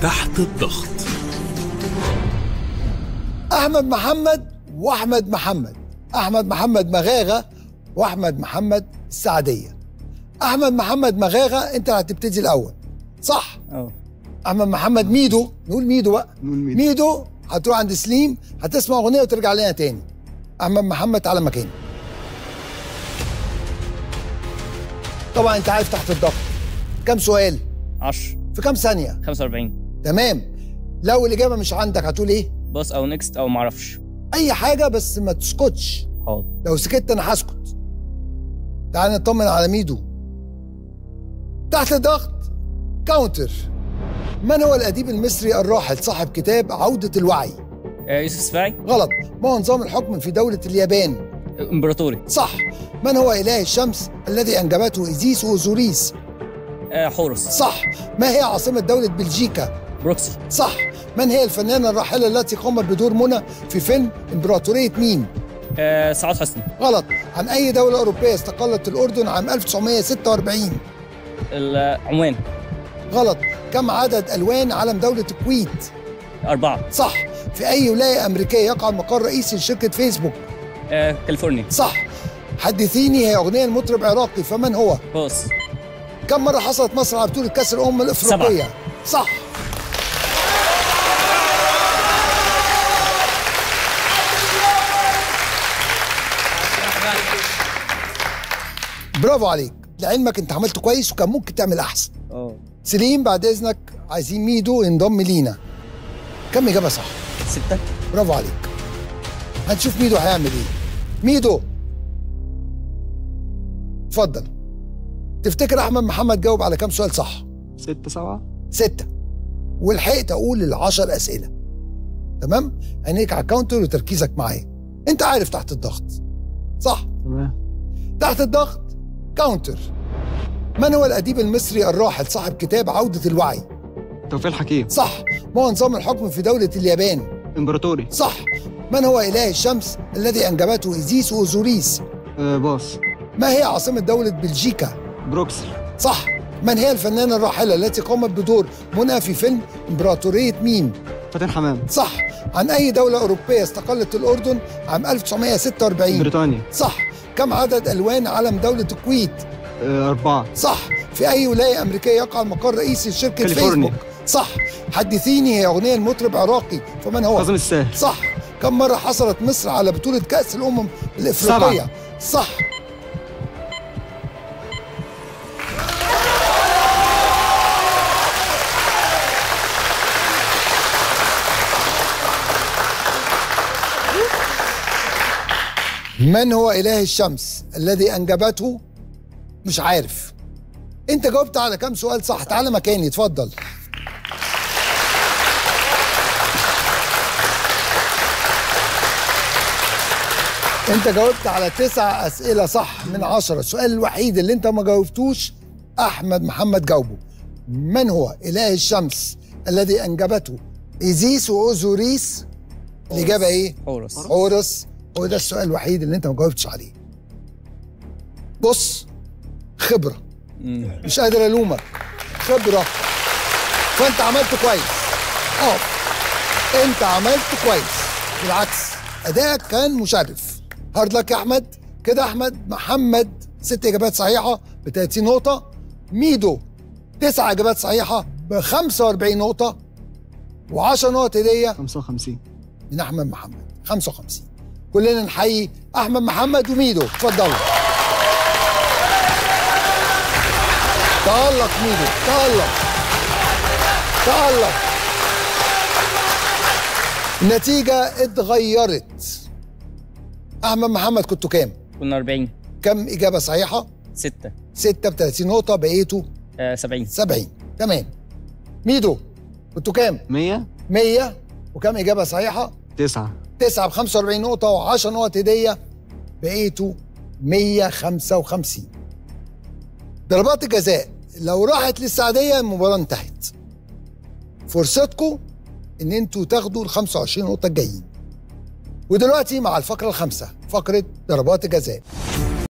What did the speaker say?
تحت الضغط احمد محمد واحمد محمد احمد محمد مغاغه واحمد محمد السعديه احمد محمد مغاغه انت اللي هتبتدي الاول صح اه احمد محمد ميدو نقول ميدو بقى نقول ميدو. ميدو هتروح عند سليم هتسمع اغنيه وترجع لنا تاني احمد محمد على مكانه طبعا انت عارف تحت الضغط كم سؤال 10 في كم ثانيه 45 تمام لو الاجابه مش عندك هتقول ايه باص او نيكست او معرفش اي حاجه بس ما تسكتش حاضر لو سكت انا هسكت تعال نطمن على ميدو تحت ضغط كاونتر من هو الأديب المصري الراحل صاحب كتاب عودة الوعي؟ آه يوسف سفاعي غلط ما هو نظام الحكم في دولة اليابان؟ آه، امبراطوري صح من هو إله الشمس الذي أنجبته إيزيس وأوزوريس؟ آه حورس صح ما هي عاصمة دولة بلجيكا؟ بروكسي صح من هي الفنانة الراحلة التي قامت بدور منى في فيلم إمبراطورية مين؟ آه سعاد حسني غلط عن أي دولة أوروبية استقلت الأردن عام 1946 العمان غلط كم عدد ألوان علم دولة الكويت؟ أربعة صح في أي ولاية أمريكية يقع المقر الرئيسي لشركة فيسبوك؟ آه كاليفورنيا صح حدثيني هي أغنية المطرب عراقي فمن هو؟ باص كم مرة حصلت مصر على بطولة كأس الأمم الإفريقية؟ صح برافو عليك لعلمك انت عملت كويس وكان ممكن تعمل احسن اه سليم بعد اذنك عايزين ميدو ينضم لينا كم اجابه صح ستة برافو عليك هنشوف ميدو هيعمل ايه ميدو اتفضل تفتكر احمد محمد جاوب على كام سؤال صح ستة سبعة ستة ولحقت اقول العشر اسئله تمام عينيك على الكاونتر وتركيزك معايا انت عارف تحت الضغط صح تمام تحت الضغط كاونتر من هو الاديب المصري الراحل صاحب كتاب عوده الوعي توفيق الحكيم صح ما هو نظام الحكم في دوله اليابان امبراطوري صح من هو اله الشمس الذي انجبته ايزيس واوزوريس آه باص ما هي عاصمه دوله بلجيكا بروكسل صح من هي الفنانه الراحله التي قامت بدور منى في فيلم امبراطوريه مين فاتن حمام صح عن اي دوله اوروبيه استقلت الاردن عام 1946 بريطانيا صح كم عدد الوان علم دوله الكويت آه أربعة صح في أي ولاية أمريكية يقع المقر الرئيسي لشركة كاليفورنيا. فيسبوك صح حدثيني هي أغنية المطرب عراقي فمن هو كاظم الساهر صح كم مرة حصلت مصر على بطولة كأس الأمم الإفريقية سبعة. صح من هو إله الشمس الذي أنجبته مش عارف انت جاوبت على كام سؤال صح تعالى مكاني اتفضل انت جاوبت على تسع اسئله صح من عشرة السؤال الوحيد اللي انت ما جاوبتوش احمد محمد جاوبه من هو اله الشمس الذي انجبته ايزيس واوزوريس الاجابه ايه حورس حورس هو ده السؤال الوحيد اللي انت ما جاوبتش عليه بص خبره مم. مش قادر الومك خبره فانت عملت كويس اه انت عملت كويس بالعكس ادائك كان مشرف هارد لك يا احمد كده احمد محمد ست اجابات صحيحه ب 30 نقطه ميدو تسع اجابات صحيحه ب 45 نقطه و10 نقط هديه 55 من احمد محمد 55 كلنا نحيي احمد محمد وميدو اتفضلوا تألق ميدو تألق تألق النتيجة اتغيرت أحمد محمد كنتوا كام؟ كنا 40 كم إجابة صحيحة؟ ستة ستة ب 30 نقطة بقيتوا آه 70 70 تمام ميدو كنتوا كام؟ 100 100 وكم إجابة صحيحة؟ 9 9 ب 45 نقطة و10 نقط هدية بقيتوا 155 ضربات الجزاء لو راحت للسعدية المباراة انتهت فرصتكم ان انتوا تاخدوا ال 25 نقطة الجايين ودلوقتي مع الفقرة الخامسة فقرة ضربات الجزاء